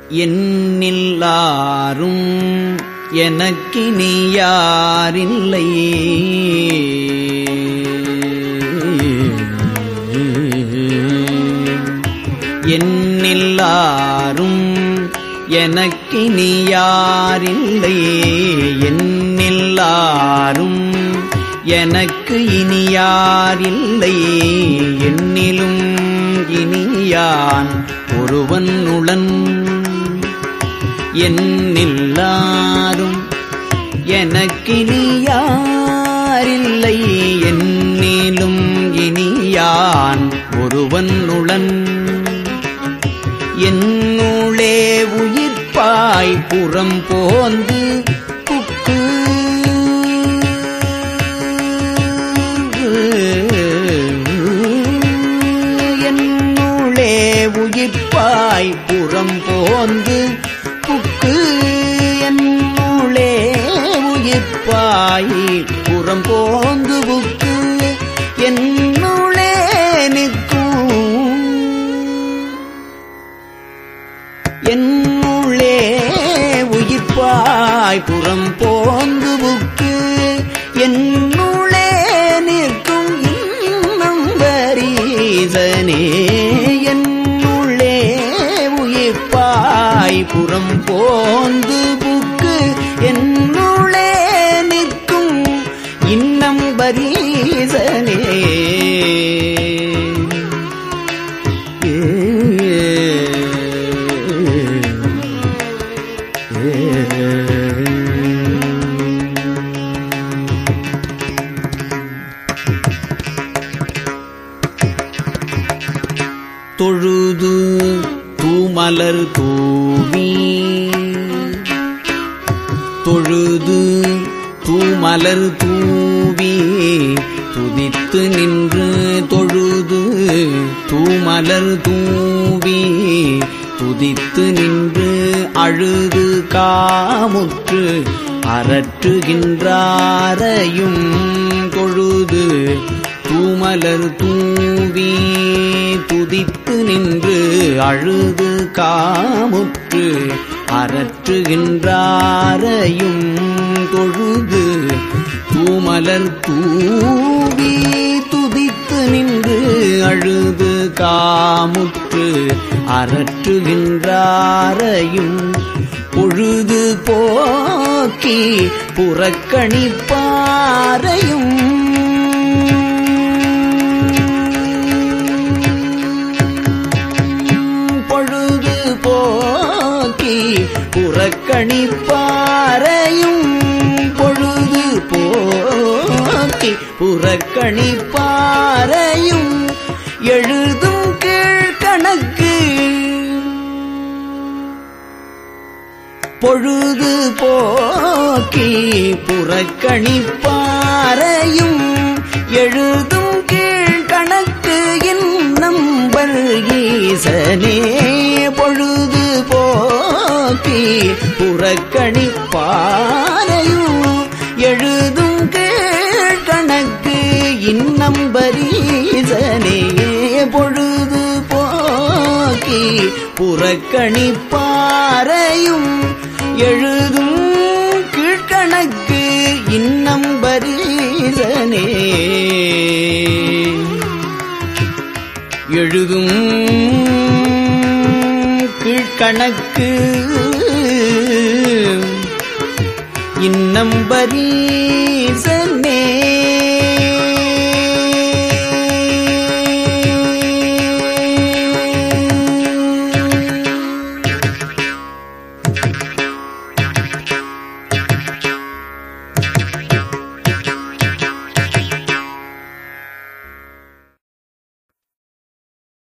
என்னில்லாரும் எனக்கினி யாரில்லை என்னில்லாரும் எனக்கினி யாரில்லை என்னில்லாரும் எனக்கு இனி யாரில்லை என்னிலும் இனியான் ஒருவன் உளன் என்னில்லாரும் எனக்கினி யாரில்லை என்னிலும் இனியான் ஒருவன் உளன் என்னுளே உயிர்ப்பாய் புறம் போந்து புக்கு என்னுளே உயிர்ப்பாய் புறம் போந்து புக்கு என்னுளே உயிர்ப்பாய் புறம் போந்து புக்கு என்னுளே நிற்கும் என்னுள்ளே உயிர்ப்பாய் புறம் போந்து புக்கு என்னுள்ளே நிற்கும் இன்னம் வரீசனே என்னுள்ளே உயிர்ப்பாய் புறம் போந்து புக்கு என்னுள்ளே நிற்கும் இன்னம் பரீசனே தொழுது தூமலர் தூவி தொழுது தூமலர் தூவி துதித்து நின்று தொழுது தூமலர் தூவி துதித்து நின்று அழுது காமுற்று அரற்றுகின்றாரையும் தொழுது தூமலர் தூவி துதித்து நின்று அழுது காமுற்று அரற்றுகின்றாரையும் தொழுது தூமலர் தூவி துதித்து நின்று அழுது காமுற்று அரற்றுகின்றாரையும் பொழுது போக்கி புறக்கணிப்பாரையும் பொழுது போக்கி புறக்கணிப்பாரையும் பொழுது போக்கி புறக்கணிப்பாரையும் எழுதும் கீழ்கணக்கு பொழுது போக்கி புறக்கணிப்பாரையும் எழுதும் கீழ்கணக்கு இன்னம்பல் ஈசனே பொழுது போக்கி புறக்கணிப்பாரையும் எழுதும் கீழ்கணக்கு இன்னம்பரீசனே பொழுது போக்கி புறக்கணிப்பாரையும் எழுதும் கீழ்கணக்கு இன்னம்பரீசனே எழுதும் கீழ்கணக்கு இன்னம்பரீசனே